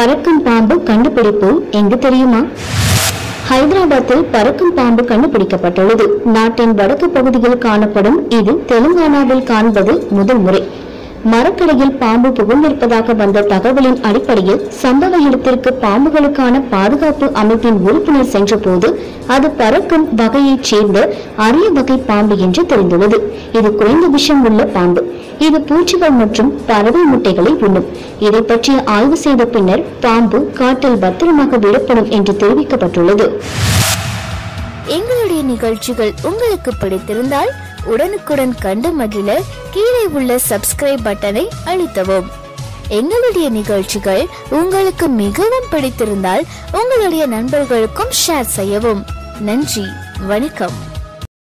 பறக்கும் பாம்பு கண்டுபிடிப்பு எங்கு தெரியுமா ஹைதராபாத்தில் பறக்கும் பாம்பு கண்டுபிடிக்கப்பட்டுள்ளது நாட்டின் வடக்கு பகுதியில் காணப்படும் இது தெலுங்கானாவில் காண்பது முதல் முறை மரக்கடையில் பாம்பு புகுந்திருப்பதாக வந்த தகவலின் அடிப்படையில் சம்பவ இடத்திற்கு பாம்புகளுக்கான பாதுகாப்பு அமைப்பின் உறுப்பினர் சென்றபோது அது பறக்கும் வகையைச் சேர்ந்த அரிய வகை பாம்பு என்று தெரிந்துள்ளது இது குறைந்த விஷம் உள்ள பாம்பு இது பூச்சிகள் மற்றும் பறவை முட்டைகளை உண்ணும் இதை பற்றி ஆய்வு செய்த பின்னர் பாம்பு காட்டில் பத்திரமாக விடப்படும் என்று தெரிவிக்கப்பட்டுள்ளது எங்களுடைய நிகழ்ச்சிகள் உங்களுக்கு பிடித்திருந்தால் உடனுக்குடன் கண்டு மகிழ கீழே உள்ள சப்ஸ்கிரைப் பட்டனை அழுத்தவும் எங்களுடைய நிகழ்ச்சிகள் உங்களுக்கு மிகவும் பிடித்திருந்தால் உங்களுடைய நண்பர்களுக்கும் ஷேர் செய்யவும் நன்றி வணக்கம்